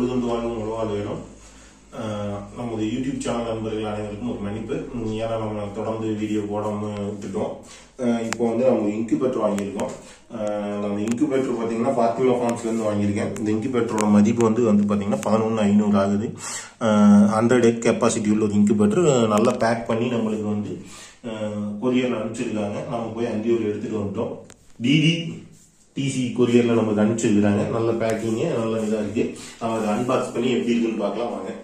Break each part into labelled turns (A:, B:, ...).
A: உழுதுண்டு வாழும் உழவாள் வேணும் ஆஹ் நமது யூடியூப் சேனல் நண்பர்கள் அனைவருக்கும் ஒரு மன்னிப்பு உம் ஏன்னா நம்ம தொடர்ந்து வீடியோ போடாம விட்டுட்டோம் ஆஹ் இப்போ வந்து நம்ம இன்குபேட்டர் வாங்கியிருக்கோம் ஆஹ் நம்ம இன்குபேட்டர் பார்த்தீங்கன்னா ஃபாத்திமா ஃபார்ம்ஸ்ல இருந்து வாங்கியிருக்கேன் இந்த இன்குபேட்டரோட மதிப்பு வந்து வந்து பார்த்தீங்கன்னா பதினொன்று ஐநூறு ஆகுது ஹண்ட்ரட் எக் கெப்பாசிட்டி உள்ள ஒரு இன்குபேட்டர் நல்லா பேக் பண்ணி நம்மளுக்கு வந்து கொரியரில் அனுப்பிச்சிருக்காங்க நம்ம போய் அங்கேயே ஒரு எடுத்துட்டு வந்துட்டோம் டிடி டிசி கொரியர்ல நமக்கு அனுப்பிச்சிருக்காங்க நல்ல பேக்கிங் நல்ல இதா இருக்கு நம்ம அதை அன்பாக்ஸ் பண்ணி எப்படி இருக்குன்னு பார்க்கலாம் வாங்க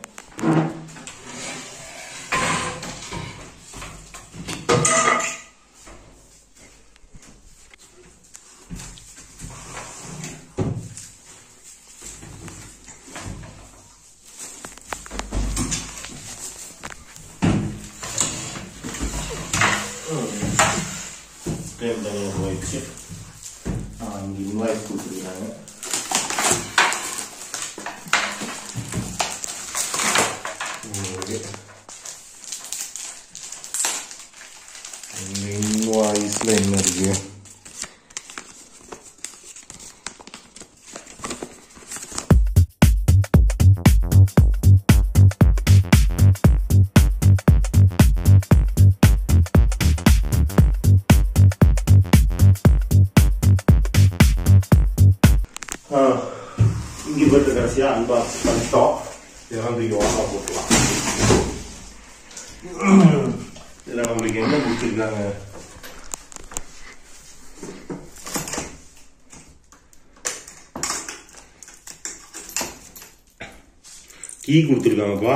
A: ஃப்ரேம் தனியாக வச்சு இங்கே இன்வாய்ஸ் கொடுத்துருக்காங்க இந்த இன்வாய்ஸில் என்ன இருக்கு இங்கே போட்டு கடைசியாக அன்பாக்ஸ் பண்ணிட்டோம் இதெல்லாம் தூக்கி வாங்க போட்டுலாம் இதில் நம்மளுக்கு என்ன கொடுத்துருக்காங்க கீ கொடுத்துருக்காங்கப்பா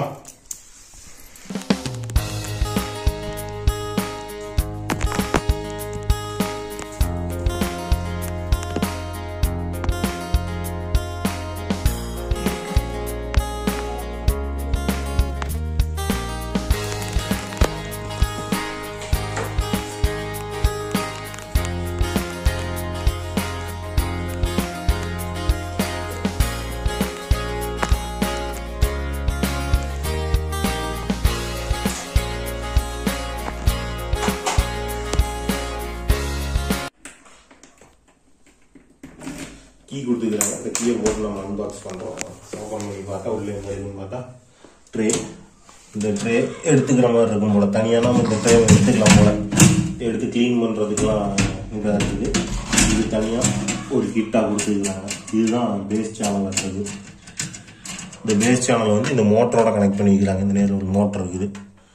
A: கீ கொடுத்துருக்காங்க அந்த கீயை போட்டு நம்ம அன்பாக்ஸ் பண்ணுறோம் ஓப்பன் பண்ணி பார்த்தா உள்ளே என்ன இருக்குன்னு பார்த்தா ட்ரே இந்த ட்ரே எடுத்துக்கிற மாதிரி இருக்கும் போல தனியாக நம்ம இந்த ட்ரே எடுத்துக்கலாம் போல எடுத்து க்ளீன் பண்ணுறதுக்கெலாம் இதாக இருக்குது இது தனியாக ஒரு கிட்டாக கொடுத்துருக்காங்க இதுதான் பேஸ் சேனல் இருக்குது இந்த பேஸ் சேனல் வந்து இந்த மோட்டரோட கனெக்ட் பண்ணி வைக்கிறாங்க இந்த நேரில் ஒரு மோட்டர் இருக்குது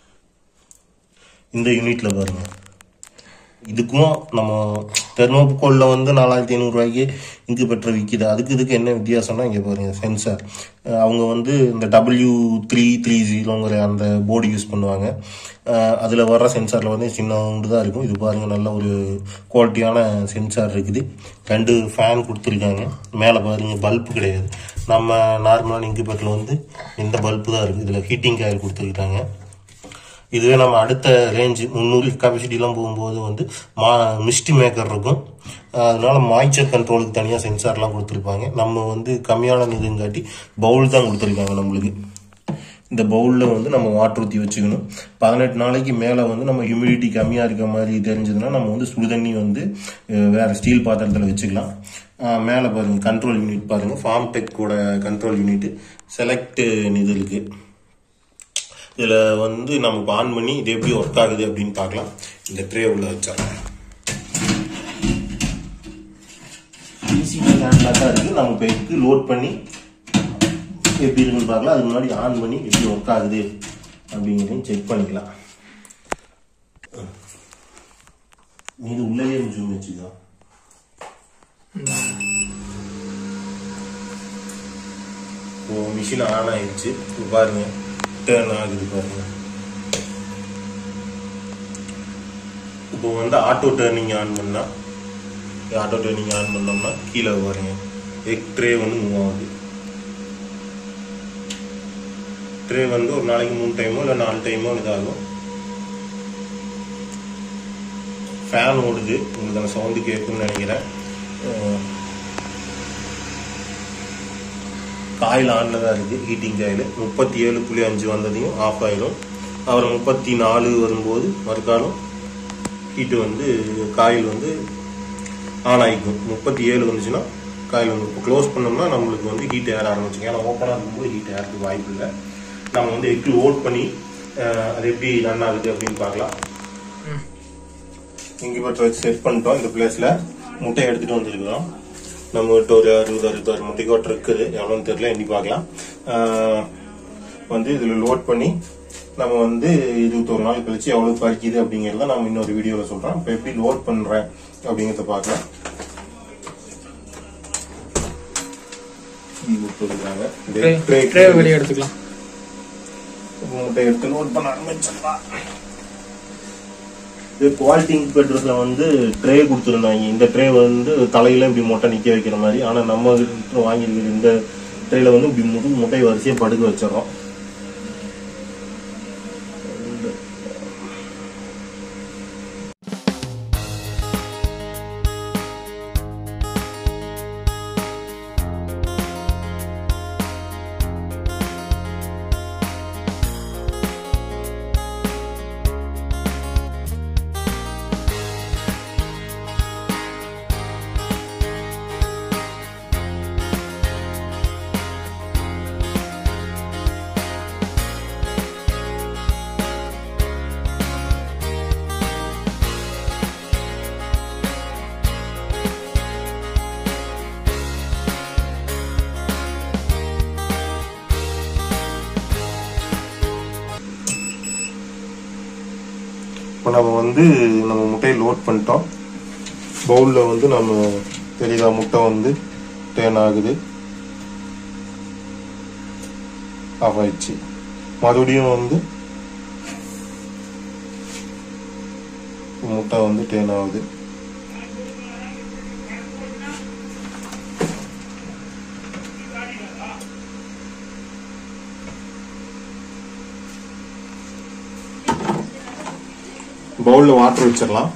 A: இந்த யூனிட்ல பாருங்க இதுக்கும் நம்ம தெர்மோகோலில் வந்து நாலாயிரத்தி ஐநூறுரூவாய்க்கு இங்கு பெற்ற விற்கிது அதுக்கு இதுக்கு என்ன வித்தியாசம்னா இங்கே பாருங்க சென்சார் அவங்க வந்து இந்த டபிள்யூ த்ரீ த்ரீ ஜீரோங்கிற அந்த போர்டு யூஸ் பண்ணுவாங்க அதில் வர்ற சென்சாரில் வந்து சின்னது தான் இருக்கும் இது பாருங்க நல்ல ஒரு குவாலிட்டியான சென்சார் இருக்குது ரெண்டு ஃபேன் கொடுத்துருக்காங்க மேலே பாருங்க பல்ப் கிடையாது நம்ம நார்மலான இன்குபேட்டரில் வந்து இந்த பல்பு தான் இருக்குது இதில் ஹீட்டிங் காயில் கொடுத்துருக்காங்க இதுவே நம்ம அடுத்த ரேஞ்சு முந்நூறு கெப்பாசிட்டிலாம் போகும்போது வந்து மா மிஸ்டி மேக்கர் இருக்கும் அதனால மாய்ச்சர் கண்ட்ரோலுக்கு தனியாக சென்சார்லாம் கொடுத்துருப்பாங்க நம்ம வந்து கம்மியான இதுங்காட்டி பவுல் தான் கொடுத்துருக்காங்க நம்மளுக்கு இந்த பவுலில் வந்து நம்ம வாட்டர் ஊற்றி வச்சுக்கணும் பதினெட்டு நாளைக்கு மேலே வந்து நம்ம ஹியூமிடிட்டி கம்மியாக இருக்க மாதிரி தெரிஞ்சதுன்னா நம்ம வந்து சுடுதண்ணி வந்து அஹ், வேற ஸ்டீல் பாத்திரத்தில் வச்சுக்கலாம் அஹ், மேலே பாருங்க கண்ட்ரோல் யூனிட் பாருங்க ஃபார்ம் டெக்கோட கண்ட்ரோல் யூனிட் செலக்ட் இது இருக்கு இதில் வந்து நம்ம ஆன் பண்ணி இது எப்படி ஒர்க் ஆகுது அப்படின்னு பார்க்கலாம் இந்த ட்ரே உள்ள வச்சிடலாம் பிசிபி ஹேண்டில் தான் இருக்குது நம்ம இப்போ எக்கு லோட் பண்ணி எப்படி இருக்குன்னு பார்க்கலாம் அதுக்கு முன்னாடி ஆன் பண்ணி எப்படி ஒர்க் ஆகுது அப்படிங்கிறதையும் செக் பண்ணிக்கலாம் இது உள்ளவே ஜூம் வச்சுக்கோ இப்போ மிஷின் ஆன் ஆயிடுச்சு இப்போ பாருங்க டேர்ன் ஆகுது பாருங்க இப்போ வந்து ஆட்டோ டேர்னிங் ஆன் பண்ணா ஆட்டோ டேர்னிங் ஆன் பண்ணோம்னா கீழே பாருங்க எக் ட்ரே வந்து மூவ் ஆகுது ட்ரே வந்து ஒரு நாளைக்கு மூணு டைமோ இல்லை நாலு டைமோ இதாகும் ஃபேன் ஓடுது உங்களுக்கு அந்த சவுண்டு கேட்கும்னு நினைக்கிறேன் அஹ் காயில் ஆனில் தான் இருக்குது ஹீட்டிங் காயில் முப்பத்தி ஏழு புள்ளி அஞ்சு வந்ததையும் ஆஃப் ஆயிடும் அப்புறம் முப்பத்தி நாலு வரும்போது மறுக்காலம் ஹீட்டு வந்து காயில் வந்து ஆன் ஆகிக்கும் முப்பத்தி ஏழு வந்துச்சுன்னா காயில் வந்து இப்போ க்ளோஸ் பண்ணோம்னா நம்மளுக்கு வந்து ஹீட் ஏற ஆரம்பிச்சுங்க ஏன்னா ஓப்பனாக இருக்கும்போது ஹீட் ஏறதுக்கு வாய்ப்பு இல்லை நம்ம வந்து எக் லோட் பண்ணி அஹ், அது எப்படி ரன் ஆகுது அப்படின்னு பார்க்கலாம் இன்குபேட்டர் வச்சு செட் பண்ணிட்டோம் இந்த பிளேஸில் முட்டையை எடுத்துகிட்டு வந்துருக்கிறோம் நம்ம கிட்ட ஒரு அறுபது அறுபத்தாறு முட்டைக்கோட்டை இருக்குது எவ்வளோன்னு தெரியல எண்ணி பார்க்கலாம் ஆஹ் வந்து இதில் லோட் பண்ணி நம்ம வந்து இருபத்தொரு நாள் கழிச்சு எவ்வளோ பறிக்குது அப்படிங்கிறத நம்ம இன்னொரு வீடியோவில் சொல்கிறோம் இப்போ எப்படி லோட் பண்ணுறேன் அப்படிங்கிறத பார்க்கலாம் கீ கொடுத்துருக்காங்க
B: ட்ரே ட்ரே வெளியே எடுத்துக்கலாம்
A: முட்டை எடுத்து லோட் பண்ண ஆரம்பிச்சிடலாம் இது குவாலிட்டி இன்குபேட்டர்ஸ்ல வந்து ட்ரே கொடுத்துருந்தாங்க இந்த ட்ரே வந்து தலையில இப்படி முட்டை நிக்க வைக்கிற மாதிரி ஆனா நம்ம கிட்ட வாங்கியிருக்கிற இந்த ட்ரேல வந்து இப்படி முழு முட்டை வரிசையா படுக்க வச்சிடறோம் இப்போ நம்ம வந்து நம்ம முட்டையை லோட் பண்ணிட்டோம் பவுலில் வந்து நம்ம தெரியுதா முட்டை வந்து டேன் ஆகுது ஆஃப் ஆயிடுச்சு மறுபடியும் வந்து முட்டை வந்து டேன் ஆகுது பவுலில் வாட்டர் வச்சிடலாம்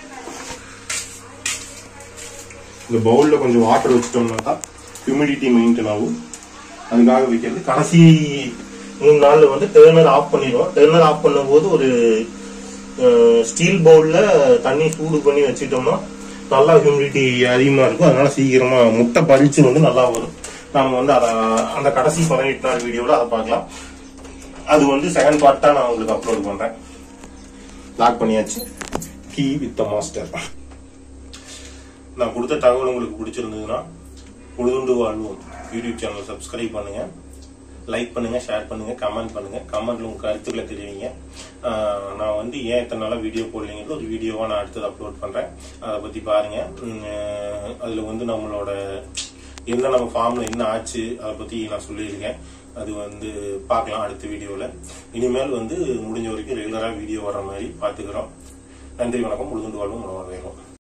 A: இந்த பவுலில் கொஞ்சம் வாட்டர் வச்சிட்டோம்னா தான் ஹியூமிடிட்டி மெயின்டைன் ஆகும் அதுக்காக வைக்கிறது கடைசி மூணு நாள்ல வந்து டேர்னர் ஆஃப் பண்ணிடுவோம் டேர்னர் ஆஃப் பண்ணும்போது ஒரு ஸ்டீல் பவுல்ல தண்ணி சூடு பண்ணி வச்சுட்டோம்னா நல்லா ஹியூமிடிட்டி அதிகமா இருக்கும் அதனால சீக்கிரமா முட்டை பறிச்சு வந்து நல்லா வரும் நாம வந்து அதை அந்த கடைசி பதினெட்டு நாள் வீடியோவில் அதை பார்க்கலாம் அது வந்து செகண்ட் பார்ட்டா நான் உங்களுக்கு அப்லோட் பண்றேன் லாக் பண்ணியாச்சு கீ வித் மாஸ்டர் நான் கொடுத்த தகவல் உங்களுக்கு பிடிச்சிருந்ததுன்னா உழுதுண்டு வாழ்வோம் யூடியூப் சேனல் சப்ஸ்கிரைப் பண்ணுங்க லைக் பண்ணுங்க ஷேர் பண்ணுங்க கமெண்ட் பண்ணுங்க கமெண்ட்ல உங்க கருத்துக்களை தெரிவிங்க ஆஹ் நான் வந்து ஏன் இத்தனை நாளா வீடியோ போடலைங்கிறது ஒரு வீடியோவா நான் அடுத்தது அப்லோட் பண்றேன் அதை பத்தி பாருங்க உம், ஆஹ் அதுல வந்து நம்மளோட என்ன நம்ம ஃபார்ம்ல என்ன ஆச்சு அதை பத்தி நான் சொல்லியிருக்கேன் அது வந்து பார்க்கலாம் அடுத்த வீடியோல இனிமேல் வந்து முடிஞ்ச வரைக்கும் ரெகுலரா வீடியோ வர மாதிரி பாத்துக்கிறோம் நன்றி வணக்கம் உழுதுண்டு வாழ்வும் உணவாக வேணும்